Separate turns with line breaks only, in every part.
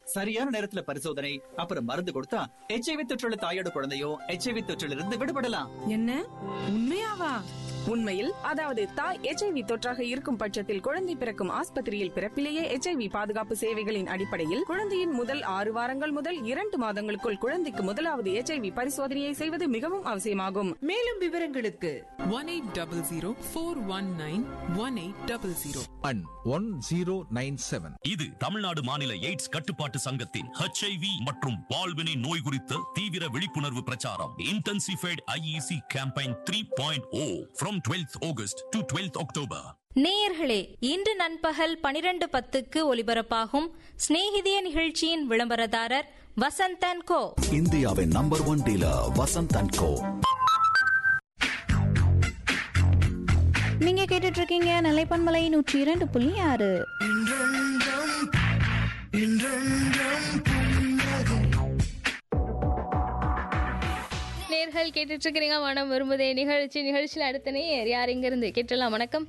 சரியான நேரத்துல பரிசோதனை அப்புறம் மருந்து கொடுத்தா எச்ஐவி தொற்றுள்ள தாயோட குழந்தையோ எச்ஐவி தொற்றில் இருந்து விடுபடலாம்
என்ன உண்மையாவா
உண்மையில் அதாவது தாய் எச்ஐவி தொற்றாக இருக்கும் பட்சத்தில் குழந்தை பிறக்கும் ஆஸ்பத்திரியில் பிறப்பிலேயே எச்ஐவி பாதுகாப்பு சேவைகளின் அடிப்படையில் குழந்தையின் முதல் ஆறு வாரங்கள் முதல் இரண்டு மாதங்களுக்குள் குழந்தைக்கு முதலாவது எச்ஐவி பரிசோதனையை செய்வது மிகவும் அவசியமாகும்
மேலும் விவரங்களுக்கு one eight double zero four one nine one eight double zero
and one zero nine seven
இது தமிழ்நாடு மாநில எய்ட்ஸ் கட்டுப்பாட்டு சங்கத்தின் ஹெச்ஐவி மற்றும் பால்வினை நோய் குறித்த தீவிர விழிப்புணர்வு பிரச்சாரம் intensified IEC campaign three point O from twelfth August to twelfth October
நேயர்களே இன்று நண்பகல் பனிரெண்டு பத்துக்கு ஒலிபரப்பாகும் சிநேகிதிய நிகழ்ச்சியின் விளம்பரதாரர் வசந்தன் கோ
இந்தியாவின் number one dealer Vasanth and co
நீங்க கேட்டுட்டு இருக்கீங்க நிலைப்பன்மலை நூற்றி இரண்டு புள்ளி ஆறு
நேர்கள் கேட்டுட்டு இருக்கிறீங்க மனம் விரும்புதே நிகழ்ச்சி நிகழ்ச்சியில் அடுத்த நேர் யார் இங்க இருந்து கேட்டலாம் வணக்கம்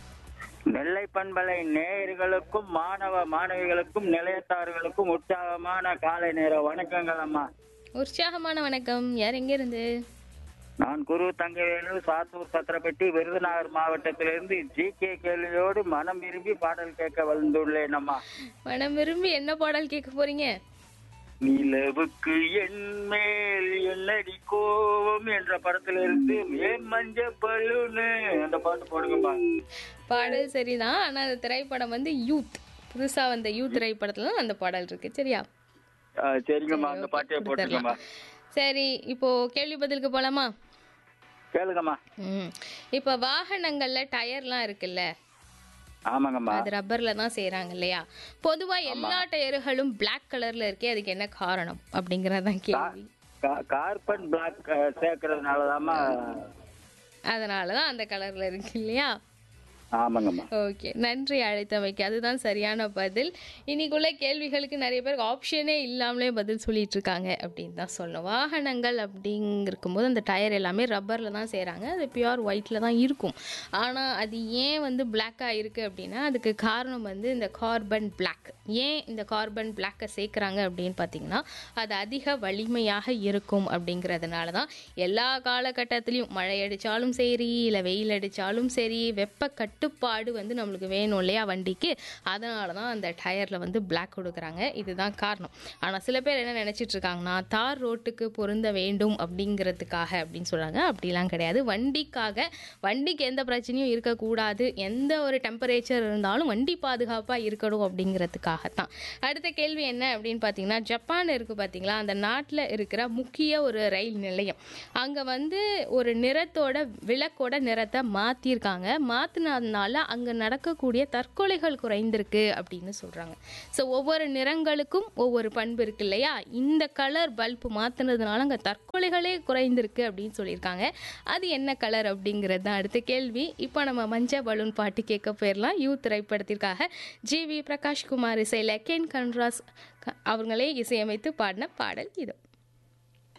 நெல்லை பண்பலை நேயர்களுக்கும் மாணவ மாணவிகளுக்கும் நிலையத்தார்களுக்கும் உற்சாகமான காலை நேர வணக்கங்கள் அம்மா
உற்சாகமான வணக்கம் யார் எங்க இருந்து
நான் குரு தங்கவேலு சாத்தூர் சத்திரப்பட்டி விருதுநகர் மாவட்டத்திலிருந்து ஜி கே கேள்வியோடு மனம் விரும்பி பாடல் கேட்க வந்துள்ளேன் அம்மா
மனம் விரும்பி என்ன பாடல் கேட்க போறீங்க
நிலவுக்கு என் மேல் என்னடி கோவம் என்ற படத்திலிருந்து ஏன் மஞ்ச பல்லுன்னு அந்த பாட்டு போடுங்கம்மா
பாடல் சரிதான் ஆனா அந்த திரைப்படம் வந்து யூத் புதுசா வந்த யூத் திரைப்படத்துல தான் அந்த பாடல் இருக்கு சரியா
ஆ, சரிங்கம்மா அந்த
சரி,
பாட்டே
okay,
போட்டுக்கம்மா
சரி இப்போ கேள்வி பதிலுக்கு போலாமா
கேளுங்கம்மா
ம் இப்போ வாகனங்கள்ல டயர்லாம் இருக்குல்ல
ஆமாங்கம்மா
அது ரப்பர்ல தான் செய்றாங்க இல்லையா பொதுவா எல்லா டயர்களும் Black கலர்ல இருக்கே அதுக்கு என்ன காரணம் அப்படிங்கறதான் கேள்வி
கா- கார்பன் பிளாக் சேர்க்கறதுனாலதாம்மா
அதனாலதான் அந்த கலர்ல இருக்கு இல்லையா
ஆமாங்கம்மா
ஓகே நன்றி அழைத்தமைக்கு அதுதான் சரியான பதில் இன்னைக்குள்ள கேள்விகளுக்கு நிறைய பேருக்கு ஆப்ஷனே இல்லாமலே பதில் சொல்லிட்டு இருக்காங்க அப்படின்னு தான் சொல்லணும் வாகனங்கள் அப்படிங்கிருக்கும் போது அந்த டயர் எல்லாமே ரப்பரில் தான் செய்கிறாங்க அது பியூர் ஒயிட்டில் தான் இருக்கும் ஆனால் அது ஏன் வந்து பிளாக்காக இருக்குது அப்படின்னா அதுக்கு காரணம் வந்து இந்த கார்பன் பிளாக் ஏன் இந்த கார்பன் பிளாக்கை சேர்க்குறாங்க அப்படின்னு பார்த்தீங்கன்னா அது அதிக வலிமையாக இருக்கும் அப்படிங்கிறதுனால தான் எல்லா காலகட்டத்திலையும் மழை அடித்தாலும் சரி இல்லை வெயில் அடித்தாலும் சரி வெப்ப கட்டுப்பாடு வந்து நம்மளுக்கு வேணும் இல்லையா வண்டிக்கு அதனால தான் அந்த டயரில் வந்து பிளாக் கொடுக்குறாங்க இதுதான் காரணம் ஆனால் சில பேர் என்ன நினச்சிட்டு இருக்காங்கன்னா தார் ரோட்டுக்கு பொருந்த வேண்டும் அப்படிங்கிறதுக்காக அப்படின்னு சொல்கிறாங்க அப்படிலாம் கிடையாது வண்டிக்காக வண்டிக்கு எந்த பிரச்சனையும் இருக்கக்கூடாது எந்த ஒரு டெம்பரேச்சர் இருந்தாலும் வண்டி பாதுகாப்பாக இருக்கணும் அப்படிங்கிறதுக்காகத்தான் அடுத்த கேள்வி என்ன அப்படின்னு பார்த்தீங்கன்னா ஜப்பான் இருக்குது பார்த்தீங்களா அந்த நாட்டில் இருக்கிற முக்கிய ஒரு ரயில் நிலையம் அங்கே வந்து ஒரு நிறத்தோட விளக்கோட நிறத்தை மாற்றிருக்காங்க மாற்றினதுனால அங்கே நடக்கக்கூடிய தற்கொலைகள் குறைந்திருக்கு அப்படின்னு சொல்கிறாங்க ஸோ ஒவ்வொரு நிறங்களுக்கும் ஒவ்வொரு பண்பு இருக்கு இல்லையா இந்த கலர் பல்ப் மாற்றினதுனால அங்கே தற்கொலைகளே குறைந்திருக்கு அப்படின்னு சொல்லியிருக்காங்க அது என்ன கலர் அப்படிங்கிறது தான் அடுத்த கேள்வி இப்போ நம்ம மஞ்ச பலூன் பாட்டு கேட்க போயிடலாம் யூ திரைப்படத்திற்காக ஜி வி பிரகாஷ்குமார் இசையில் கென் கன்ராஸ் அவங்களே இசையமைத்து பாடின பாடல் இது